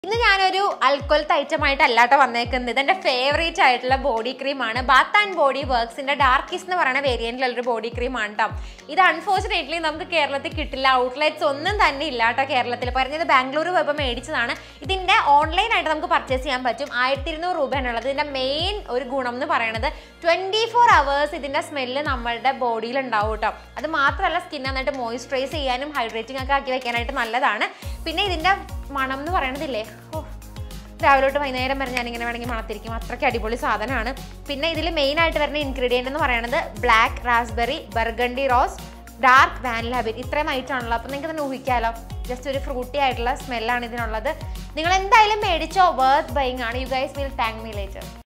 ഇന്ന് ഞാനൊരു അൽക്കൊലത്ത് ഐറ്റം ആയിട്ടല്ല കേട്ടോ വന്നേക്കുന്നത് ഇതെന്റെ ഫേവറേറ്റ് ആയിട്ടുള്ള ബോഡി ക്രീമാണ് ബാത്ത് ആൻഡ് ബോഡി വർക്ക്സിന്റെ ഡാർക്കിസ് എന്ന് പറയുന്ന വേരിയന്റിലുള്ള ഒരു ബോഡി ക്രീം ആണ് കേട്ടോ ഇത് അൺഫോർച്ചുനേറ്റ്ലി നമുക്ക് കേരളത്തിൽ കിട്ടില്ല ഔട്ട്ലെറ്റ്സ് ഒന്നും തന്നെ ഇല്ല കേട്ടോ കേരളത്തിൽ പറഞ്ഞത് ബാംഗ്ലൂർ പോയപ്പോൾ മേടിച്ചതാണ് ഇതിന്റെ ഓൺലൈൻ ആയിട്ട് നമുക്ക് പർച്ചേസ് ചെയ്യാൻ പറ്റും ആയിരത്തി ഇരുന്നൂറ് രൂപയാണുള്ളത് ഇതിന്റെ മെയിൻ ഒരു ഗുണം എന്ന് പറയുന്നത് ട്വന്റി ഫോർ അവേഴ്സ് ഇതിന്റെ സ്മെല്ല് നമ്മളുടെ ബോഡിയിൽ ഉണ്ടാവും കേട്ടോ അത് മാത്രമല്ല സ്കിൻ നന്നായിട്ട് മോയിസ്ചറൈസ് ചെയ്യാനും ഹൈഡ്രേറ്റിംഗ് ഒക്കെ ആക്കി വെക്കാനായിട്ട് നല്ലതാണ് പിന്നെ ഇതിന്റെ മണം എന്ന് പറയണതില്ലേ ഓ രാവിലെ തൊട്ട് വൈകുന്നേരം വരെ ഞാനിങ്ങനെ വേണമെങ്കിൽ മണത്തിരിക്കും അത്രയ്ക്ക് അടിപൊളി സാധനമാണ് പിന്നെ ഇതിൽ മെയിൻ ആയിട്ട് വരുന്ന ഇൻഗ്രീഡിയൻ്റ് എന്ന് പറയുന്നത് black raspberry burgundy rose dark vanilla berry ഇത്രയും ആയിട്ടാണല്ലോ അപ്പോൾ നിങ്ങൾക്ക് തന്നെ ഊഹിക്കാമല്ലോ ജസ്റ്റ് ഒരു ഫ്രൂട്ടി ആയിട്ടുള്ള സ്മെല്ലാണ് ഇതിനുള്ളത് നിങ്ങൾ എന്തായാലും മേടിച്ചോ വർത്ത് ബൈങ് ആണ് you guys will thank me later